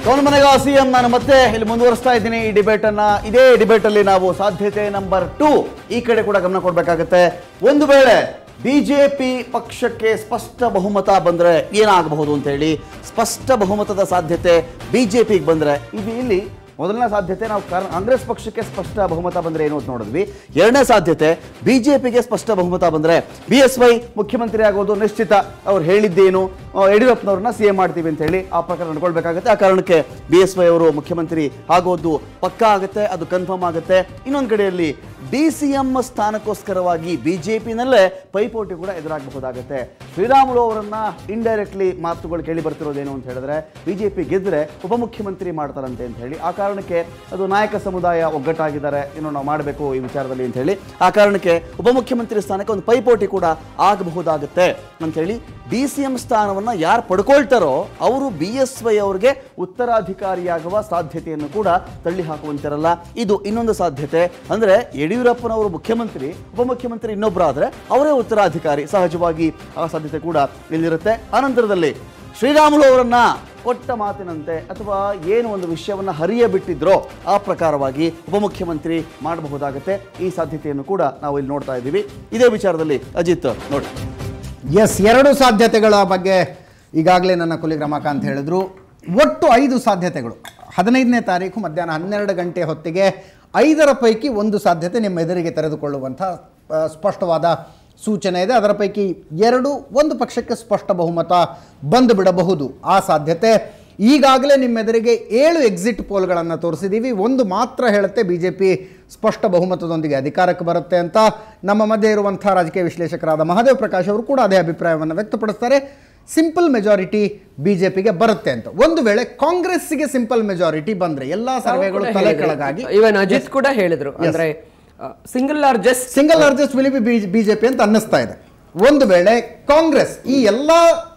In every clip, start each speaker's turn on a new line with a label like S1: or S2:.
S1: ಕೌನ್ ಮನೆಗ ಸಿಎಂ ನಾನು ಮತ್ತೆ ಇಲ್ಲಿ ಮುಂದುವರಿಸ್ತಾ ಇದ್ದೀನಿ ಈ ಡಿಬೇಟ್ ಅನ್ನ ಇದೇ ಡಿಬೇಟ್ ಅಲ್ಲಿ ನಾವು ಸಾಧ್ಯತೆ ನಂಬರ್ ಟೂ ಈ ಕಡೆ ಕೂಡ ಗಮನ ಕೊಡ್ಬೇಕಾಗತ್ತೆ ಒಂದು ವೇಳೆ ಬಿಜೆಪಿ ಪಕ್ಷಕ್ಕೆ ಸ್ಪಷ್ಟ ಬಹುಮತ ಬಂದ್ರೆ ಏನಾಗಬಹುದು ಅಂತ ಹೇಳಿ ಸ್ಪಷ್ಟ ಬಹುಮತದ ಸಾಧ್ಯತೆ ಬಿಜೆಪಿಗೆ ಬಂದ್ರೆ ಇದು ಇಲ್ಲಿ ಮೊದಲನೇ ಸಾಧ್ಯತೆ ನಾವು ಕಾರ್- ಕಾಂಗ್ರೆಸ್ ಪಕ್ಷಕ್ಕೆ ಸ್ಪಷ್ಟ ಬಹುಮತ ಬಂದ್ರೆ ಏನು ಅಂತ ನೋಡಿದ್ವಿ ಎರಡನೇ ಸಾಧ್ಯತೆ ಬಿಜೆಪಿಗೆ ಸ್ಪಷ್ಟ ಬಹುಮತ ಬಂದ್ರೆ ಬಿ ಎಸ್ ವೈ ಮುಖ್ಯಮಂತ್ರಿ ಆಗೋದು ನಿಶ್ಚಿತ ಅವ್ರು ಹೇಳಿದ್ದೇನು ಆ, ಯಡಿಯೂರಪ್ಪನವ್ರನ್ನ ಸಿ ಎಂ ಮಾಡ್ತೀವಿ ಅಂತ ಹೇಳಿ ಆ ಪ್ರಕಾರ ನಡ್ಕೊಳ್ಬೇಕಾಗುತ್ತೆ ಆ ಕಾರಣಕ್ಕೆ ಬಿ ಎಸ್ ವೈ ಅವರು ಮುಖ್ಯಮಂತ್ರಿ ಆಗೋದು ಪಕ್ಕಾ ಆಗುತ್ತೆ ಅದು ಕನ್ಫರ್ಮ್ ಆಗುತ್ತೆ ಇನ್ನೊಂದು ಕಡೆಯಲ್ಲಿ ಡಿ ಸಿ ಎಂ ಸ್ಥಾನಕ್ಕೋಸ್ಕರವಾಗಿ ಬಿಜೆಪಿನಲ್ಲೇ ಪೈಪೋಟಿ ಕೂಡ ಎದುರಾಗಬಹುದಾಗುತ್ತೆ ಶ್ರೀರಾಮುಲು ಅವರನ್ನ ಇಂಡೈರೆಕ್ಟ್ಲಿ ಮಾತುಗಳು ಕೇಳಿ ಬರ್ತಿರೋದೇನು ಅಂತ ಹೇಳಿದ್ರೆ ಬಿಜೆಪಿ ಗೆದ್ರೆ ಉಪಮುಖ್ಯಮಂತ್ರಿ ಮಾಡ್ತಾರಂತೆ ಅಂತ ಹೇಳಿ ಆ ಕಾರಣಕ್ಕೆ ಅದು ನಾಯಕ ಸಮುದಾಯ ಒಗ್ಗಟ್ಟಾಗಿದ್ದಾರೆ ಇನ್ನು ನಾವು ಮಾಡಬೇಕು ಈ ವಿಚಾರದಲ್ಲಿ ಅಂತ ಹೇಳಿ ಆ ಕಾರಣಕ್ಕೆ ಉಪಮುಖ್ಯಮಂತ್ರಿ ಸ್ಥಾನಕ್ಕೆ ಒಂದು ಪೈಪೋಟಿ ಕೂಡ ಆಗಬಹುದಾಗುತ್ತೆ ಅಂತ ಹೇಳಿ ಡಿ ಸಿ ಎಂ ಸ್ಥಾನವನ್ನು ಯಾರು ಪಡ್ಕೊಳ್ತಾರೋ ಅವರು ಬಿ ಎಸ್ ವೈ ಅವರಿಗೆ ಉತ್ತರಾಧಿಕಾರಿಯಾಗುವ ಸಾಧ್ಯತೆಯನ್ನು ಕೂಡ ತಳ್ಳಿ ಹಾಕುವಂತಿರಲ್ಲ ಇದು ಇನ್ನೊಂದು ಸಾಧ್ಯತೆ ಅಂದ್ರೆ ಯಡಿಯೂರಪ್ಪನವರು ಮುಖ್ಯಮಂತ್ರಿ ಉಪಮುಖ್ಯಮಂತ್ರಿ ಇನ್ನೊಬ್ಬರಾದ್ರೆ ಅವರೇ ಉತ್ತರಾಧಿಕಾರಿ ಸಹಜವಾಗಿ ಆ ಸಾಧ್ಯತೆ ಕೂಡ ಇಲ್ಲಿರುತ್ತೆ ಅನಂತರದಲ್ಲಿ ಶ್ರೀರಾಮುಲು ಅವರನ್ನ ಕೊಟ್ಟ ಮಾತಿನಂತೆ ಅಥವಾ ಏನು ಒಂದು ವಿಷಯವನ್ನ ಹರಿಯ ಬಿಟ್ಟಿದ್ರೋ ಆ ಪ್ರಕಾರವಾಗಿ ಉಪಮುಖ್ಯಮಂತ್ರಿ ಮಾಡಬಹುದಾಗುತ್ತೆ ಈ ಸಾಧ್ಯತೆಯನ್ನು ಕೂಡ ನಾವು ಇಲ್ಲಿ ನೋಡ್ತಾ ಇದ್ದೀವಿ ಇದೇ ವಿಚಾರದಲ್ಲಿ ಅಜಿತ್ ನೋಡಿ
S2: ಎಸ್ ಎರಡು ಸಾಧ್ಯತೆಗಳ ಬಗ್ಗೆ ಈಗಾಗಲೇ ನನ್ನ ಕೊಲಿಗ್ ರಮಾಕಾಂತ್ ಹೇಳಿದ್ರು ಒಟ್ಟು ಐದು ಸಾಧ್ಯತೆಗಳು ಹದಿನೈದನೇ ತಾರೀಕು ಮಧ್ಯಾಹ್ನ ಹನ್ನೆರಡು ಗಂಟೆ ಹೊತ್ತಿಗೆ ಐದರ ಪೈಕಿ ಒಂದು ಸಾಧ್ಯತೆ ನಿಮ್ಮ ಎದುರಿಗೆ ತೆರೆದುಕೊಳ್ಳುವಂಥ ಆ, ಸ್ಪಷ್ಟವಾದ ಸೂಚನೆ ಇದೆ ಅದರ ಪೈಕಿ ಎರಡು ಒಂದು ಪಕ್ಷಕ್ಕೆ ಸ್ಪಷ್ಟ ಬಹುಮತ ಬಂದು ಬಿಡಬಹುದು ಆ ಸಾಧ್ಯತೆ ಈಗಾಗಲೇ ನಿಮ್ಮೆದುರಿಗೆ ಏಳು ಎಕ್ಸಿಟ್ ಪೋಲ್ಗಳನ್ನು ತೋರಿಸಿದ್ದೀವಿ ಒಂದು ಮಾತ್ರ ಹೇಳುತ್ತೆ ಬಿ ಜೆ ಪಿ ಸ್ಪಷ್ಟ ಬಹುಮತದೊಂದಿಗೆ ಅಧಿಕಾರಕ್ಕೆ ಬರುತ್ತೆ ಅಂತ ನಮ್ಮ ಮಧ್ಯೆ ಇರುವಂಥ ರಾಜಕೀಯ ವಿಶ್ಲೇಷಕರಾದ ಮಹಾದೇವ್ ಪ್ರಕಾಶ್ ಅವರು ಕೂಡ ಅದೇ ಅಭಿಪ್ರಾಯವನ್ನು ವ್ಯಕ್ತಪಡಿಸ್ತಾರೆ ಸಿಂಪಲ್ ಮೆಜಾರಿಟಿ ಬಿ ಜೆ ಪಿಗೆ ಬರುತ್ತೆ ಅಂತ ಒಂದು ವೇಳೆ ಕಾಂಗ್ರೆಸ್ಸಿಗೆ ಸಿಂಪಲ್ ಮೆಜಾರಿಟಿ ಬಂದರೆ ಎಲ್ಲ ಸರ್ವೆಗಳು ತಲೆ ಕೆಳಗಾಗಿ
S3: ಇವನ್ ಅಜಿತ್ ಕೂಡ ಹೇಳಿದ್ರು ಅಂದ್ರೆ single largest
S2: single largest will be BJP ಅಂತ ಅನ್ನಿಸ್ತಾ ಇದೆ ಒಂದು ವೇಳೆ ಕಾಂಗ್ರೆಸ್ ಈ ಎಲ್ಲ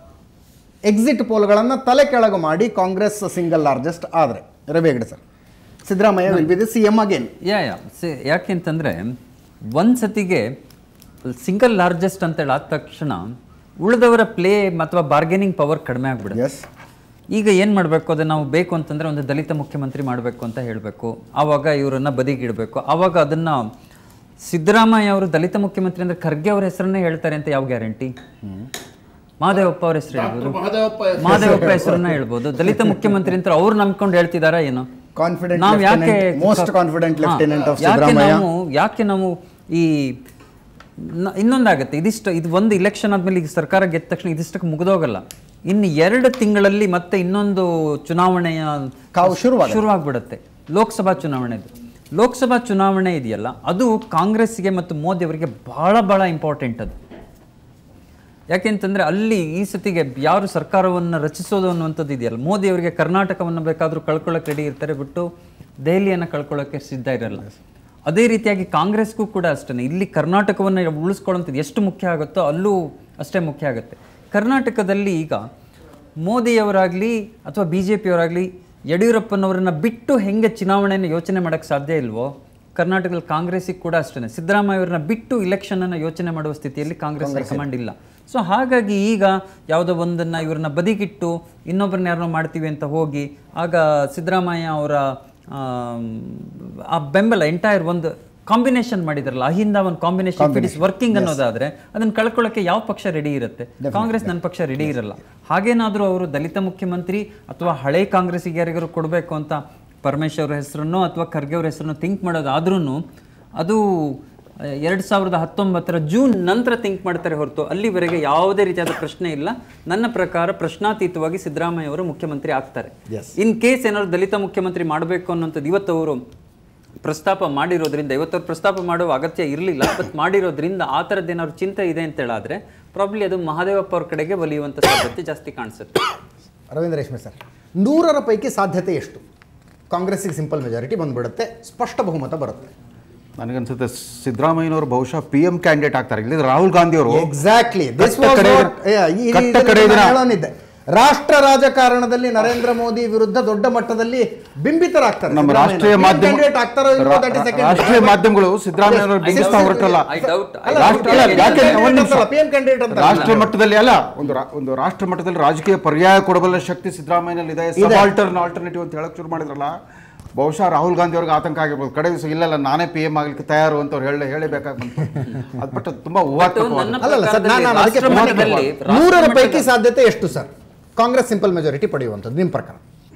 S2: ಎಕ್ಸಿಟ್ ಪೋಲ್ಗಳನ್ನು ತಲೆ ಕೆಳಗೆ ಮಾಡಿ ಕಾಂಗ್ರೆಸ್ ಸಿಂಗಲ್ ಲಾರ್ಜೆಸ್ಟ್ ಆದರೆ Ravi Hegde sir Siddaramaiah will be the C M again
S4: yeah yeah ಸಿ- ಯಾಕೆಂತಂದ್ರೆ ಒಂದು ಸತಿಗೆ ಸಿಂಗಲ್ ಲಾರ್ಜೆಸ್ಟ್ ಅಂತೇಳಿ ಆದ ತಕ್ಷಣ ಉಳಿದವರ ಪ್ಲೇ ಅಥವಾ ಬಾರ್ಗೇನಿಂಗ್ ಪವರ್ ಕಡಿಮೆ ಆಗ್ಬಿಡುತ್ತೆ
S2: ಎಸ್
S4: ಈಗ ಏನು ಮಾಡಬೇಕು ಅದು ನಾವು ಬೇಕು ಅಂತಂದ್ರೆ ಒಂದು ದಲಿತ ಮುಖ್ಯಮಂತ್ರಿ ಮಾಡಬೇಕು ಅಂತ ಹೇಳಬೇಕು ಆವಾಗ ಇವರನ್ನ ಬದಿಗಿಡಬೇಕು ಆವಾಗ ಅದನ್ನ ಸಿದ್ದರಾಮಯ್ಯ ಅವರು ದಲಿತ ಮುಖ್ಯಮಂತ್ರಿ ಅಂದ್ರೆ ಖರ್ಗೆ ಅವ್ರ ಹೆಸರನ್ನೇ ಹೇಳ್ತಾರೆ ಅಂತ ಯಾವ ಗ್ಯಾರಂಟಿ ಮಹಾದೇವಪ್ಪ ಅವ್ರ ಹೆಸರು ಹೇಳ್ಬೋದು ಮಹಾದೇವಪ್ಪ ಹೆಸರನ್ನ ಹೇಳ್ಬೋದು ದಲಿತ ಮುಖ್ಯಮಂತ್ರಿ ಅಂತ ಅವ್ರು ನಂಬ್ಕೊಂಡು ಹೇಳ್ತಿದಾರಾ ಏನು
S2: Confident
S4: ನಾವು ಯಾಕೆ
S2: lieutenant, most confident
S4: ಹಾ,
S2: lieutenant of
S4: ಯಾಕೆ
S2: ಸಿದ್ದರಾಮಯ್ಯ.
S4: ನಾವು ಯಾಕೆ ನಾವು ಈ ನ- ಇನ್ನೊಂದಾಗುತ್ತೆ ಇದಿಷ್ಟು ಇದು ಒಂದು ಇಲೆಕ್ಷನ್ ಆದ್ಮೇಲೆ ಈಗ ಸರ್ಕಾರ ಗೆದ್ದ ತಕ್ಷಣ ಇದಿಷ್ಟಕ್ಕೆ ಮುಗಿದೋಗಲ್ಲ ಇನ್ನು ಎರಡು ತಿಂಗಳಲ್ಲಿ ಮತ್ತೆ ಇನ್ನೊಂದು ಚುನಾವಣೆಯ
S2: ಕಾವು ಶುರುವಾಗುತ್ತೆ.
S4: ಶುರುವಾಗ್ಬಿಡುತ್ತೆ ಲೋಕಸಭಾ ಚುನಾವಣೆದು ಲೋಕಸಭಾ ಚುನಾವಣೆ ಇದೆಯಲ್ಲ ಅದು ಕಾಂಗ್ರೆಸ್ಗೆ ಮತ್ತು ಮೋದಿ ಅವರಿಗೆ ಬಹಳ ಬಹಳ ಇಂಪಾರ್ಟೆಂಟ್ ಅದು ಯಾಕೆಂತಂದ್ರೆ ಅಲ್ಲಿ ಈ ಸತಿಗೆ ಯಾರು ಸರ್ಕಾರವನ್ನು ರಚಿಸೋದು ಅನ್ನುವಂಥದ್ದು ಇದೆಯಲ್ಲ ಮೋದಿ ಅವರಿಗೆ ಕರ್ನಾಟಕವನ್ನು ಬೇಕಾದರೂ ಕಳ್ಕೊಳ್ಳೋಕೆ ರೆಡಿ ಇರ್ತಾರೆ ಬಿಟ್ಟು ದೆಹಲಿಯನ್ನು ಕಳ್ಕೊಳ್ಳೋಕೆ ಸಿದ್ಧ ಇರಲ್ಲ ಅದೇ ರೀತಿಯಾಗಿ ಕಾಂಗ್ರೆಸ್ಗೂ ಕೂಡ ಅಷ್ಟೇ ಇಲ್ಲಿ ಕರ್ನಾಟಕವನ್ನು ಉಳಿಸ್ಕೊಳ್ಳೋಂಥದ್ದು ಎಷ್ಟು ಮುಖ್ಯ ಆಗುತ್ತೋ ಅಲ್ಲೂ ಅಷ್ಟೇ ಮುಖ್ಯ ಆಗುತ್ತೆ ಕರ್ನಾಟಕದಲ್ಲಿ ಈಗ ಮೋದಿಯವರಾಗಲಿ ಅಥವಾ ಬಿ ಜೆ ಪಿಯವರಾಗಲಿ ಯಡಿಯೂರಪ್ಪನವರನ್ನ ಬಿಟ್ಟು ಹೆಂಗೆ ಚುನಾವಣೆಯನ್ನು ಯೋಚನೆ ಮಾಡೋಕ್ಕೆ ಸಾಧ್ಯ ಇಲ್ವೋ ಕರ್ನಾಟಕದಲ್ಲಿ ಕಾಂಗ್ರೆಸ್ಸಿಗೆ ಕೂಡ ಅಷ್ಟೇ ಸಿದ್ದರಾಮಯ್ಯ ಅವರನ್ನ ಬಿಟ್ಟು ಇಲೆಕ್ಷನ್ ಅನ್ನು ಯೋಚನೆ ಮಾಡುವ ಸ್ಥಿತಿಯಲ್ಲಿ ಕಾಂಗ್ರೆಸ್ ಹೈಕಮಾಂಡ್ ಇಲ್ಲ ಸೊ ಹಾಗಾಗಿ ಈಗ ಯಾವುದೋ ಒಂದನ್ನ ಇವ್ರನ್ನ ಬದಿಗಿಟ್ಟು ಇನ್ನೊಬ್ಬರನ್ನ ಯಾರನ್ನೋ ಮಾಡ್ತೀವಿ ಅಂತ ಹೋಗಿ ಆಗ ಸಿದ್ದರಾಮಯ್ಯ ಅವರ ಆ ಬೆಂಬಲ ಎಂಟೈರ್ ಒಂದು ಕಾಂಬಿನೇಷನ್ ಮಾಡಿದ್ರಲ್ಲ ಅಹಿಂದ ಒಂದು ಕಾಂಬಿನೇಷನ್ ಇಟ್ ಇಸ್ ವರ್ಕಿಂಗ್ ಅನ್ನೋದಾದ್ರೆ ಅದನ್ನ ಕಳ್ಕೊಳ್ಳೋಕೆ ಯಾವ ಪಕ್ಷ ರೆಡಿ ಇರುತ್ತೆ ಕಾಂಗ್ರೆಸ್ ನನ್ನ ಪಕ್ಷ ರೆಡಿ ಇರಲ್ಲ ಹಾಗೇನಾದ್ರೂ ಅವರು ದಲಿತ ಮುಖ್ಯಮಂತ್ರಿ ಅಥವಾ ಹಳೆ ಕಾಂಗ್ರೆಸ್ಸಿಗೆ ಯಾರಿಗಾರು ಕೊಡಬೇಕು ಅಂತ ಪರಮೇಶ್ವರ್ ಹೆಸರನ್ನು ಅಥವಾ ಖರ್ಗೆ ಅವ್ರ ಹೆಸರನ್ನು ಥಿಂಕ್ ಮಾಡೋದಾದ್ರೂ ಅದು ಎರಡು ಸಾವಿರದ ಹತ್ತೊಂಬತ್ತರ ಜೂನ್ ನಂತರ ಥಿಂಕ್ ಮಾಡ್ತಾರೆ ಹೊರತು ಅಲ್ಲಿವರೆಗೆ ಯಾವುದೇ ರೀತಿಯಾದ ಪ್ರಶ್ನೆ ಇಲ್ಲ ನನ್ನ ಪ್ರಕಾರ ಪ್ರಶ್ನಾತೀತವಾಗಿ ಸಿದ್ದರಾಮಯ್ಯ ಅವರು ಮುಖ್ಯಮಂತ್ರಿ ಆಗ್ತಾರೆ ಇನ್ ಕೇಸ್ ಏನಾದ್ರು ದಲಿತ ಮುಖ್ಯಮಂತ್ರಿ ಮಾಡಬೇಕು ಅನ್ನೋಂಥದ್ದು ಇವತ್ತು ಅವರು ಪ್ರಸ್ತಾಪ ಮಾಡಿರೋದ್ರಿಂದ ಇವತ್ತವ್ರು ಪ್ರಸ್ತಾಪ ಮಾಡುವ ಅಗತ್ಯ ಇರಲಿಲ್ಲ ಬಟ್ ಮಾಡಿರೋದ್ರಿಂದ ಆ ಥರದ್ದು ಏನಾದ್ರು ಚಿಂತೆ ಇದೆ ಅಂತ ಹೇಳಾದ್ರೆ ಪ್ರಾಬ್ಲಿ ಅದು ಮಹಾದೇವಪ್ಪ ಅವ್ರ ಕಡೆಗೆ ಒಲಿಯುವಂಥ ಸಾಧ್ಯತೆ ಜಾಸ್ತಿ ಕಾಣಿಸುತ್ತೆ
S2: ರವೀಂದ್ರ ರೇಷ್ಮೆ ಸರ್ ನೂರರ ಪೈಕಿ ಸಾಧ್ಯತೆ ಎಷ್ಟು ಕಾಂಗ್ರೆಸ್ಸಿಗೆ ಸಿಂಪಲ್ ಮೆಜಾರಿಟಿ ಬಂದ್ಬಿಡುತ್ತೆ ಸ್ಪಷ್ಟ ಬಹುಮತ ಬರುತ್ತೆ
S5: ನನಗನ್ಸುತ್ತೆ ಸಿದ್ದರಾಮಯ್ಯನವರು ಬಹುಶಃ ಪಿ ಎಂ ಕ್ಯಾಂಡಿಡೇಟ್ ಆಗ್ತಾರೆ ಇಲ್ಲಿ ರಾಹುಲ್ ಗಾಂಧಿ ಅವರು
S2: ಎಕ್ಸಾಕ್ಟ್ಲಿ ದಿಸ್
S5: ಕಟ್ಟ ಕಡೆ ಇದನ್ನ- ಕಟ್ಟ ಕಡೆ ಇದನ್ನ
S2: ರಾಷ್ಟ್ರ ರಾಜಕಾರಣದಲ್ಲಿ ನರೇಂದ್ರ ಮೋದಿ ವಿರುದ್ಧ ದೊಡ್ಡ ಮಟ್ಟದಲ್ಲಿ ಬಿಂಬಿತರಾಗ್ತಾರೆ
S5: ನಮ್ಮ
S2: ಸಿದ್ದರಾಮಯ್ಯ.
S5: ರಾಷ್ಟ್ರೀಯ
S2: ಏನ್
S5: ಮಾಧ್ಯಮ
S2: candidate ಆಗ್ತಾರೋ ಇಲ್ವೋ that is second.
S5: ರಾಷ್ಟ್ರೀಯ ಮಾಧ್ಯಮಗಳು ಸಿದ್ದರಾಮಯ್ಯ ಬಿಂಬಿಸ್ತಾ ಹೊರಟಲ್ಲ
S4: I doubt- I
S2: ಅಲ್ಲ,
S5: ರಾಷ್ಟ್ರ-
S2: PM
S5: ಅಲ್ಲ, ಯಾಕೆ-
S2: candidate
S5: ಒಂದ್ ನಿಮಿಷ.
S2: ಅಂತಲ್ಲ, PM candidate ಅಂತ
S5: ರಾಷ್ಟ್ರೀಯ ಮಟ್ಟದಲ್ಲಿ ಅಲ್ಲ ಒಂದು ರಾ- ಒಂದು ರಾಷ್ಟ್ರ ಮಟ್ಟದಲ್ಲಿ ರಾಜಕೀಯ ಪರ್ಯಾಯ ಕೊಡಬಲ್ಲ ಶಕ್ತಿ ಸಿದ್ದರಾಮಯ್ಯನಲ್ಲಿ ಇದೆ ಸಬಾಲ್ಟರ್ನ್ ಆಲ್ಟರ್ನೇಟಿವ್ ಅಂತ ಹೇಳಕ್ ಶುರು ಮಾಡಿದ್ರಲ್ಲ ಬಹುಶಃ ರಾಹುಲ್ ಗಾಂಧಿ ಅವ್ರಿಗೆ ಆತಂಕ ಆಗಿರ್ಬೋದು ಕಡೆ ದಿವಸ ಇಲ್ಲಲ್ಲ ನಾನೇ ಪಿ ಎಂ ಆಗ್ಲಿಕ್ಕೆ ತಯಾರು ಅಂತ ಅವ್ರು ಹೇಳಿ ಹೇಳಬೇಕಾಗಿ ಬಂತು ಅದು ಬಟ್ ಅದು ತುಂಬಾ ಊಹಾತ್ಮಕವಾದ
S4: ನನ್ನ
S2: ಅಲ್ಲಲ್ಲ ಸರ್ ನಾನು ನಾನು ಅದಕ್ಕೆ
S4: ರಾಷ್ಟ್ರ ಮಟ್ಟದಲ್ಲಿ
S2: ನೂರರ
S4: ರಾಷ್ಟ್ರ
S2: ಪೈಕಿ ಸಾಧ್ಯತೆ ಎಷ್ಟು ಸರ್ ಕಾಂಗ್ರೆಸ್ ಸಿಂಪಲ್ ಮೆಜಾರಿಟಿ ಪಡೆಯುವಂಥದ್ದು ನಿಮ್ಮ ಪ್ರಕಾರ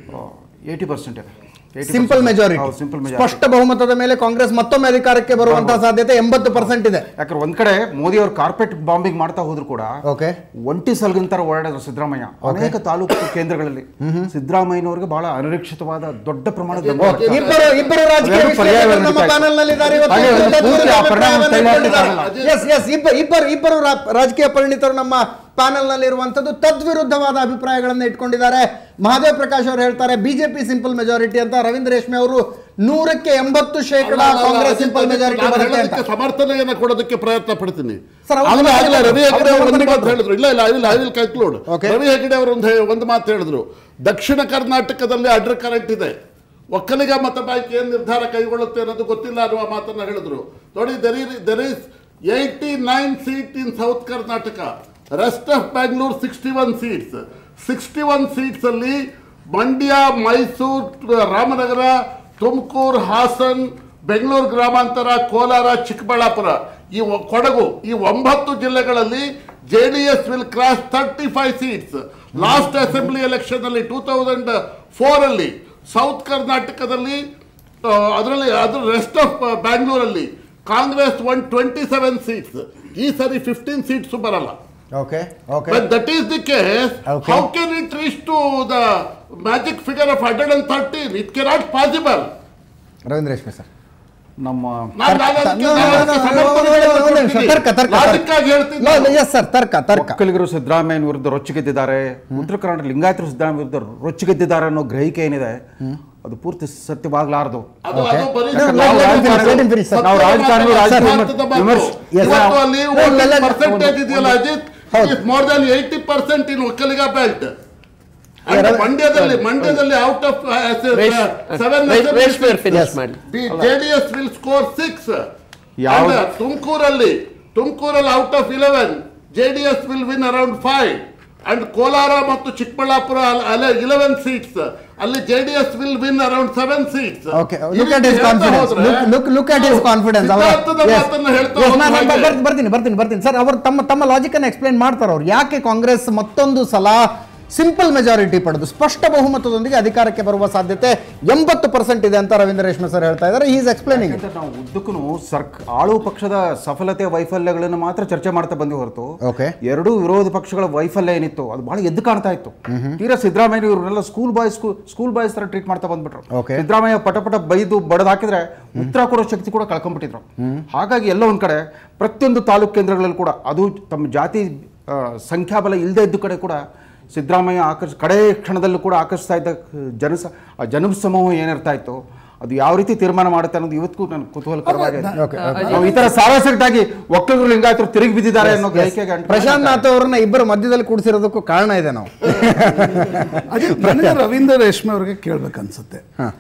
S5: ಏಯ್ಟಿ ಪರ್ಸೆಂಟ್ ಇದೆ
S2: ಸಿಂಪಲ್ ಮೆಜಾರಿಟಿ
S5: ಸಿಂಪಲ್ ಮೆಜಾರಿಟಿ
S2: ಸ್ಪಷ್ಟ ಬಹುಮತದ ಮೇಲೆ ಕಾಂಗ್ರೆಸ್ ಮತ್ತೊಮ್ಮೆ ಅಧಿಕಾರಕ್ಕೆ ಬರುವಂತಹ ಸಾಧ್ಯತೆ ಎಂಬತ್ತು ಪರ್ಸೆಂಟ್ ಇದೆ
S5: ಯಾಕಂದ್ರೆ ಒಂದ್ ಕಡೆ ಮೋದಿ ಅವರು ಕಾರ್ಪೆಟ್ ಬಾಂಬಿಂಗ್ ಮಾಡ್ತಾ ಹೋದ್ರು ಕೂಡ
S2: ಓಕೆ
S5: ಒಂಟಿ ಸಲ್ಗಿಂತರ ಓಡಾಡಿದ್ರು ಸಿದ್ದರಾಮಯ್ಯ ಅನೇಕ ತಾಲೂಕು ಕೇಂದ್ರಗಳಲ್ಲಿ ಸಿದ್ದರಾಮಯ್ಯನವರಿಗೆ ಬಹಳ ಅನಿರೀಕ್ಷಿತವಾದ ದೊಡ್ಡ ಪ್ರಮಾಣದ ಬೆಂಬಲ
S2: ಓಕೆ ಇಬ್ಬರು ಇಬ್ಬರು ರಾಜಕೀಯ
S5: ಅವೆರಡು ಪರ್ಯಾಯ
S2: ವಿಶ್ಲೇಷಕರು ನಮ್ಮ
S5: ನಡೀತಾ ಇದೆ.
S2: ಪ್ಯಾನಲ್ ನಲ್ಲಿ
S5: ಹಾಗೆ ಒಂದು ಪೂರ್ತಿ ಆ ಪರಿಣಾಮ ತೆಗೆದುಹಾಕಲಿಕ್ಕಾಗಲ್ಲ.
S2: ಎಸ್ ಎಸ್ ಇಬ್ಬರು ಇಬ್ಬರು ರಾ- ರಾಜಕೀಯ ಪರಿಣಿತರು ನಮ್ಮ ಪ್ಯಾನಲ್ ನಲ್ಲಿ ಇರುವಂತದ್ದು ತದ್ವಿರುದ್ಧವಾದ ಅಭಿಪ್ರಾಯಗಳನ್ನು ಇಟ್ಕೊಂಡಿದ್ದಾರೆ ಮಹಾದೇವ್ ಪ್ರಕಾಶ್ ಅವರು ಹೇಳ್ತಾರೆ ಬಿಜೆಪಿ ಸಿಂಪಲ್ ಮೆಜಾರಿಟಿ ಅಂತ ರವೀಂದ್ರ ರೇಷ್ಮೆ ಅವರು ನೂರಕ್ಕೆ ಎಂಬತ್ತು ಶೇಕಡ ಕಾಂಗ್ರೆಸ್ ಸಿಂಪಲ್ ಮೆಜಾರಿಟಿ
S6: ನಾನು
S2: ಬರುತ್ತೆ
S6: ಹೇಳೋದಕ್ಕೆ
S2: ಅಂತ
S6: ಸಮರ್ಥನೆಯನ್ನ ಕೊಡೋದಕ್ಕೆ ಪ್ರಯತ್ನ ಪಡ್ತೀನಿ
S2: ಸರ್, ಅವ್ರು
S6: ಆಗಲೇ ಆಗಲೇ ರವಿ ಹೆಗಡೆ ಅವರು ಒಂದು
S2: ಅವ್ರು
S6: ಮಾತು ಹೇಳಿದ್ರು ಇಲ್ಲ ಇಲ್ಲ I will I will conclude
S2: Okay.
S6: Ravi Hegde ಅವರು ಒಂದು ಹೇ- ಒಂದು ಮಾತು ಹೇಳಿದ್ರು ದಕ್ಷಿಣ ಕರ್ನಾಟಕದಲ್ಲಿ ಅಡ್ರ್ ಕರೆಂಟ್ ಇದೆ ಒಕ್ಕಲಿಗ ಮತ ಬ್ಯಾಂಕ್ ಏನ್ ನಿರ್ಧಾರ ಕೈಗೊಳ್ಳುತ್ತೆ ಅನ್ನೋದು ಗೊತ್ತಿಲ್ಲ ಅನ್ನುವ ಮಾತನ್ನ ಹೇಳಿದ್ರು ನೋಡಿ there is there is eighty nine seat in south Karnataka rest of Bangalore sixty one seats sixty one seats ಅಲ್ಲಿ ಮಂಡ್ಯ ಮೈಸೂರು ರಾಮನಗರ ತುಮಕೂರು ಹಾಸನ್ ಬೆಂಗಳೂರು ಗ್ರಾಮಾಂತರ ಕೋಲಾರ ಚಿಕ್ಕಬಳ್ಳಾಪುರ ಈ ಒ- ಕೊಡಗು ಈ ಒಂಬತ್ತು ಜಿಲ್ಲೆಗಳಲ್ಲಿ J D S will cross thirty five seats last assembly election ಅಲ್ಲಿ ಟೂ ತೌಸಂಡ್ ಫೋರ್ ಅಲ್ಲಿ south ಕರ್ನಾಟಕದಲ್ಲಿ ಅದರಲ್ಲಿ ಅದ್ರ ರೆಸ್ಟ್ ಆಫ್ ಬ್ಯಾಂಗ್ಳೂರಲ್ಲಿ Congress one twenty seven seats ಈ ಸರಿ ಫಿಫ್ಟೀನ್ ಸೀಟ್ಸ್ ಬರಲ್ಲ
S2: okay okay
S6: But that is the case.
S2: Okay.
S6: How can it reach to the magic figure of 113? It cannot possible.
S2: Ravindra Reshme sir
S5: ನಮ್ಮ
S6: ನಾನ್- ನಾನು ಅದಕ್ಕೆ-
S2: no, no,
S6: ನಾನು
S2: no,
S6: ಅದಕ್ಕೆ
S2: no,
S6: ಸಮರ್ಥನೆ
S2: no, no, no, no,
S6: ಹೇಳ್ತೀನಿ.
S2: ತರ್ಕ, ತರ್ಕ,
S6: Logic
S2: ತರ್ಕ.
S6: ಆಗಿ ಹೇಳ್ತೀನಿ ನಾನು.
S2: ಎಸ್ ಸರ್ ತರ್ಕ ತರ್ಕ
S5: ಒಕ್ಕಲಿಗರು ಸಿದ್ದರಾಮಯ್ಯನ ವಿರುದ್ಧ ರೊಚ್ಚಿಗೆದ್ದಿದ್ದಾರೆ ಉತ್ತರ ಕರ್ನಾಟಕ ಲಿಂಗಾಯತರು ಸಿದ್ದರಾಮಯ್ಯ ವಿರುದ್ಧ ರೊಚ್ಚಿಗೆದ್ದಿದ್ದಾರೆ ಅನ್ನೋ ಗ್ರಹಿಕೆ ಏನಿದೆ ಅದು ಪೂರ್ತಿ ಸತ್ಯವಾಗಲಾರದು
S6: ಅದು- ಅದು ಬರೀ
S2: No, no,
S5: ನಾವು
S2: let him finish,
S5: ರಾಜಕಾರಣ-
S2: let him finish, sir.
S5: ನಾವು ರಾಜಕಾರಣಿ ರಾಜಕೀಯ
S6: ಭಾರತದ ಮಾತು.
S5: ವಿಮರ್ಶೆ
S2: Yes,
S6: ಇವತ್ತು
S2: sir.
S6: ಅಲ್ಲಿ
S2: No, let- let-
S6: ಪರ್ಸೆಂಟೇಜ್ ಇದೆಯಲ್ಲ ಅಜಿತ್
S2: ಹೌದು.
S6: Is more than eighty percent in Vokkaliga belt
S2: Yeah,
S6: ಮಂಡ್ಯದಲ್ಲಿ ಮಂಡ್ಯದಲ್ಲಿ out of seven
S3: Reshme finish ಮಾಡಿ
S6: ಜೆಡಿಎಸ್ ವಿಲ್ ಸ್ಕೋರ್ ಸಿಕ್ಸ್
S5: ಯಾವ್ದು-
S6: ತುಮಕೂರಲ್ಲಿ ತುಮಕೂರಲ್ಲಿ out of eleven JDS will win around five and Kolar ಮತ್ತು ಚಿಕ್ಕಬಳ್ಳಾಪುರ ಅಲ್ಲೇ ಇಲೆವೆನ್ ಸೀಟ್ಸ್ ಅಲ್ಲಿ JDS will win around seven seats
S2: okay look at his confidence look look at his confidence ಬರ್ತೀನಿ ಬರ್ತೀನಿ ಬರ್ತೀನಿ sir ಅವರು ತಮ್ಮ ತಮ್ಮ ಲಾಜಿಕ್ ಅನ್ನು ಎಕ್ಸ್ಪ್ಲೈನ್ ಮಾಡ್ತಾರೆ ಅವ್ರು ಯಾಕೆ ಕಾಂಗ್ರೆಸ್ ಮತ್ತೊಂದು ಸಲ ಸಿಂಪಲ್ ಮೆಜಾರಿಟಿ ಪಡೆದು ಸ್ಪಷ್ಟ ಬಹುಮತದೊಂದಿಗೆ ಅಧಿಕಾರಕ್ಕೆ ಬರುವ ಸಾಧ್ಯತೆ ಎಂಬತ್ತು ಪರ್ಸೆಂಟ್ ಇದೆ ಅಂತ ರವೀಂದ್ರ ರೇಷ್ಮೆ ಸರ್ ಹೇಳ್ತಾ ಇದ್ದಾರೆ ಈಸ್ ಎಕ್ಸ್ಪ್ಲೈನಿಂಗ್
S5: ಯಾಕಂದ್ರೆ ನಾವು ಉದ್ದಕ್ಕೂ ಸರ್ಕ ಆಳು ಪಕ್ಷದ ಸಫಲತೆ ವೈಫಲ್ಯಗಳನ್ನು ಮಾತ್ರ ಚರ್ಚೆ ಮಾಡ್ತಾ ಬಂದಿ ಹೊರತು
S2: Okay.
S5: ಎರಡೂ ವಿರೋಧ ಪಕ್ಷಗಳ ವೈಫಲ್ಯ ಏನಿತ್ತು ಅದು ಬಹಳ ಎದ್ದು ಕಾಣ್ತಾ ಇತ್ತು ತೀರಾ ಸಿದ್ದರಾಮಯ್ಯ ಇವ್ರನ್ನೆಲ್ಲ ಸ್ಕೂಲ್ ಬಾಯ್ಸ್ ಸ್ಕೂಲ್ ಬಾಯ್ಸ್ ತರ ಟ್ರೀಟ್ ಮಾಡ್ತಾ ಬಂದ್ಬಿಟ್ರು
S2: Okay.
S5: ಸಿದ್ದರಾಮಯ್ಯ ಪಟ ಪಟ ಬೈದು ಬಡದ್ ಹಾಕಿದ್ರೆ ಉತ್ತರ ಕೊಡೋ ಶಕ್ತಿ ಕೂಡ ಕಳ್ಕೊಂಡ್ಬಿಟ್ಟಿದ್ರು ಹಾಗಾಗಿ ಎಲ್ಲ ಒಂದ್ ಕಡೆ ಪ್ರತಿಯೊಂದು ತಾಲೂಕು ಕೇಂದ್ರಗಳಲ್ಲಿ ಕೂಡ ಅದು ತಮ್ಮ ಜಾತಿ ಆ, ಸಂಖ್ಯಾಬಲ ಇಲ್ಲದೆ ಇದ್ದ ಕಡೆ ಕೂಡ ಸಿದ್ದರಾಮಯ್ಯ ಆಕರ್ಷ ಕಡೆ ಕ್ಷಣದಲ್ಲೂ ಕೂಡ ಆಕರ್ಷಿಸ್ತಾ ಇದ್ದ ಜನಸ ಆ ಜನ ಸಮೂಹ ಏನಿರ್ತಾ ಇತ್ತು ಅದು ಯಾವ ರೀತಿ ತೀರ್ಮಾನ ಮಾಡುತ್ತೆ ಅನ್ನೋದು ಇವತ್ತಿಗೂ ನನಗೆ ಕುತೂಹಲಕರವಾಗಿ
S2: Okay,
S5: ನಾವು ಈ ತರ ಸಾರಾಸಗಟಾಗಿ ಒಕ್ಕಲಿಗರು ಲಿಂಗಾಯತರು ತಿರುಗಿ ಬಿದ್ದಿದ್ದಾರೆ ಅನ್ನೋ ಗ್ರಹಿಕೆಗೆ ಅಂಟ್ಕೊಂಡು
S2: ಪ್ರಶಾಂತ್ ನಾಥ್ ಅವರನ್ನ ಇಬ್ಬರು ಮಧ್ಯದಲ್ಲಿ ಕೂಡಿಸಿರೋದಕ್ಕೂ ಕಾರಣ ಇದೆ ನಾವು
S7: ಅದೇ ನನಗೆ ರವೀಂದ್ರ ರೇಷ್ಮೆ ಅವರಿಗೆ ಕೇಳಬೇಕನ್ಸುತ್ತೆ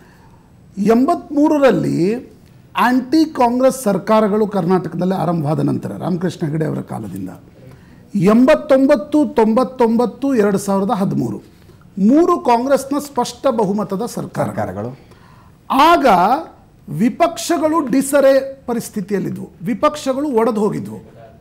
S7: ಎಂಬತ್ಮೂರರಲ್ಲಿ ಆಂಟಿ ಕಾಂಗ್ರೆಸ್ ಸರ್ಕಾರಗಳು ಕರ್ನಾಟಕದಲ್ಲಿ ಆರಂಭವಾದ ನಂತರ ರಾಮಕೃಷ್ಣ ಹೆಗಡೆ ಅವರ ಕಾಲದಿಂದ ಎಂಬತ್ತೊಂಬತ್ತು ತೊಂಬತ್ತೊಂಬತ್ತು ಎರಡು ಸಾವಿರದ ಹದಿಮೂರು ಮೂರು ಕಾಂಗ್ರೆಸ್ನ ಸ್ಪಷ್ಟ ಬಹುಮತದ ಸರ್ಕಾರ
S2: ಸರ್ಕಾರಗಳು
S7: ಆಗ ವಿಪಕ್ಷಗಳು ಡಿಸರೆ ಪರಿಸ್ಥಿತಿಯಲ್ಲಿದ್ವು ವಿಪಕ್ಷಗಳು ಒಡೆದು ಹೋಗಿದ್ವು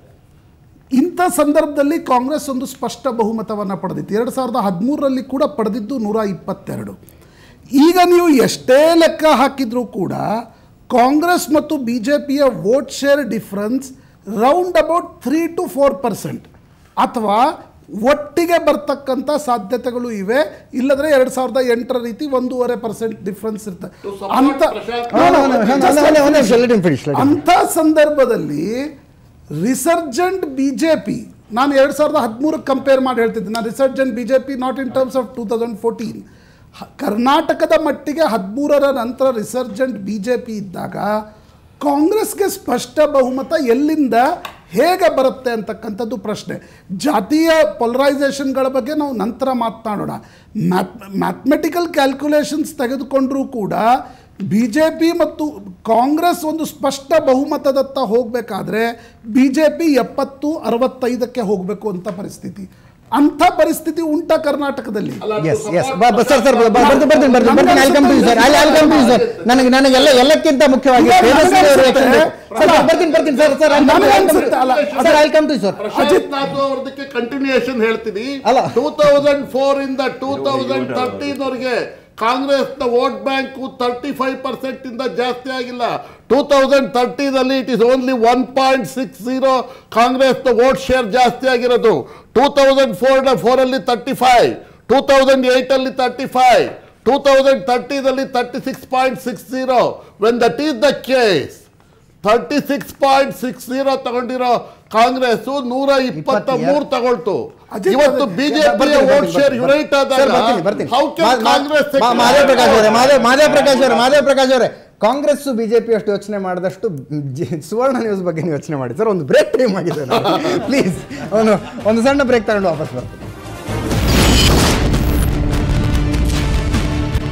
S7: ಇಂಥ ಸಂದರ್ಭದಲ್ಲಿ ಕಾಂಗ್ರೆಸ್ ಒಂದು ಸ್ಪಷ್ಟ ಬಹುಮತವನ್ನು ಪಡೆದಿತ್ತು ಎರಡು ಸಾವಿರದ ಹದಿಮೂರರಲ್ಲಿ ಕೂಡ ಪಡೆದಿದ್ದು ನೂರ ಇಪ್ಪತ್ತೆರಡು ಈಗ ನೀವು ಎಷ್ಟೇ ಲೆಕ್ಕ ಹಾಕಿದ್ರೂ ಕೂಡ ಕಾಂಗ್ರೆಸ್ ಮತ್ತು ಬಿ ಜೆ ಪಿಯ vote share difference round about three to four percent ಅಥವಾ ಒಟ್ಟಿಗೆ ಬರ್ತಕ್ಕಂಥ ಸಾಧ್ಯತೆಗಳು ಇವೆ ಇಲ್ಲದ್ರೆ ಎರಡು ಸಾವಿರದ ಎಂಟರ ರೀತಿ ಒಂದೂವರೆ ಪರ್ಸೆಂಟ್ ಡಿಫ್ರೆನ್ಸ್ ಇರ್ತದೆ ಅಂತ
S2: No, no, no, no, no, no, no, no, let him finish, let him
S7: ಅಂಥ ಸಂದರ್ಭದಲ್ಲಿ ರಿಸರ್ಜೆಂಟ್ ಬಿ ಜೆ ಪಿ ನಾನು ಎರಡು ಸಾವಿರದ ಹದಿಮೂರಕ್ಕೆ ಕಂಪೇರ್ ಮಾಡಿ ಹೇಳ್ತಿದ್ದೆ ನಾನು resurgent B J P not in terms of two thousand fourteen ಕರ್ನಾಟಕದ ಮಟ್ಟಿಗೆ ಹದಿಮೂರರ ನಂತರ ರಿಸರ್ಜೆಂಟ್ ಬಿ ಜೆ ಪಿ ಇದ್ದಾಗ ಕಾಂಗ್ರೆಸ್ಗೆ ಸ್ಪಷ್ಟ ಬಹುಮತ ಎಲ್ಲಿಂದ ಹೇಗೆ ಬರುತ್ತೆ ಅಂತಕ್ಕಂಥದ್ದು ಪ್ರಶ್ನೆ ಜಾತೀಯ ಪೊಲರೈಸೇಷನ್ಗಳ ಬಗ್ಗೆ ನಾವು ನಂತರ ಮಾತನಾಡೋಣ ಮ್ಯಾಥ್ ಮ್ಯಾಥಮೆಟಿಕಲ್ ಕ್ಯಾಲ್ಕುಲೇಷನ್ಸ್ ತೆಗೆದುಕೊಂಡ್ರೂ ಕೂಡ ಬಿ ಜೆ ಪಿ ಮತ್ತು ಕಾಂಗ್ರೆಸ್ ಒಂದು ಸ್ಪಷ್ಟ ಬಹುಮತದತ್ತ ಹೋಗಬೇಕಾದ್ರೆ ಬಿ ಜೆ ಪಿ ಎಪ್ಪತ್ತು ಅರವತ್ತೈದಕ್ಕೆ ಹೋಗಬೇಕು ಅಂತ ಪರಿಸ್ಥಿತಿ ಅಂಥ ಪರಿಸ್ಥಿತಿ ಉಂಟ ಕರ್ನಾಟಕದಲ್ಲಿ
S6: ಅಲ್ಲ, ಅದು
S2: yes yes
S6: support
S2: sir sir ಬರ್ತೀನಿ ಬರ್ತೀನಿ ಬರ್ತೀನಿ ಬರ್ತೀನಿ I come to sir I I come to sir ನನಗೆ ನನಗೆಲ್ಲ ಎಲ್ಲಕ್ಕಿಂತ ಮುಖ್ಯವಾಗಿ
S7: ಈಗ
S2: ತೇಜಸ್ವಿ
S7: ನನಗೆ
S2: ಅವರ
S7: ಅನ್ಸುತ್ತೆ-
S2: reaction ಬೇಕು. ಸರ್ ಬರ್ತೀನಿ ಬರ್ತೀನಿ ಸರ್ ಸರ್
S7: ನನಗೆ ಅನ್ಸುತ್ತೆ, ಅಲ್ಲ,
S2: sir I come to sir
S6: Prashant Nath ಅವ್ರದಕ್ಕೆ ಕಂಟಿನ್ಯೂಯೇಷನ್ ಹೇಳ್ತೀನಿ
S2: ಅಲ್ಲ.
S6: ಟೂ ತೌಸಂಡ್ ಫೋರ್ ಇಂದ ಟೂ ತೌಸಂಡ್ ತರ್ಟೀನ್ ವರೆಗೆ ಕಾಂಗ್ರೆಸ್ ನ vote bank thirty five percent ಇಂದ ಜಾಸ್ತಿ ಆಗಿಲ್ಲ ಟೂ ತೌಸಂಡ್ ತರ್ಟಿನಲ್ಲಿ it is only one point six zero Congress ನ ವೋಟ್ ಶೇರ್ ಜಾಸ್ತಿ ಆಗಿರೋದು ಟೂ ತೌಸಂಡ್ ಫೋರ್ ಫೋರಲ್ಲಿ thirty five two thousand eight ಅಲ್ಲಿ ತರ್ಟಿ ಫೈವ್ ಟೂ ತೌಸಂಡ್ ತರ್ಟಿದಲ್ಲಿ thirty six point six zero when that is the case thirty six point six zero ತಗೊಂಡಿರೋ Congress ನೂರ ಇಪ್ಪತ್ತ ಮೂರು ತಗೊಳ್ತು
S7: ಅಜಿತ್
S6: ಇವತ್ತು
S7: ಅವ್ರೆ,
S6: ಬಿಜೆಪಿ
S2: ಬರ್ತೀನಿ,
S6: ವೋಟ್
S2: ಬರ್ತೀನಿ,
S6: ಶೇರ್
S2: ಬರ್ತೀನಿ.
S6: ಯುನೈಟ್
S2: ಸರ್ ಬರ್ತೀನಿ
S6: ಆದಾಗ
S2: ಬರ್ತೀನಿ
S6: ಹೌ
S2: ಮಾ-
S6: ಕ್ಯಾನ್
S2: ಮಾ-
S6: ಕಾಂಗ್ರೆಸ್
S2: ಮಾ- ಮಾದೇವ್ ಪ್ರಕಾಶ್ ಅವರೇ ಮಾದೇವ್ ಮಾದೇವ್ ಪ್ರಕಾಶ್ ಅವರೇ ಮಾದೇವ್ ಪ್ರಕಾಶ್ ಅವರೇ ಕಾಂಗ್ರೆಸ್ ಬಿಜೆಪಿ ಅಷ್ಟು ಯೋಚನೆ ಮಾಡಿದಷ್ಟು ಜಿ- ಸುವರ್ಣ ನ್ಯೂಸ್ ಬಗ್ಗೆ ನೀವು ಯೋಚನೆ ಮಾಡಿ ಸರ್ ಒಂದು ಬ್ರೇಕ್ ಟೈಮ್ ಆಗಿದೆ ಪ್ಲೀಸ್ ಅವನು ಒಂದು ಸಣ್ಣ ಬ್ರೇಕ್ ತಗೊಂಡು ವಾಪಸ್ ಬರ್ತೀನಿ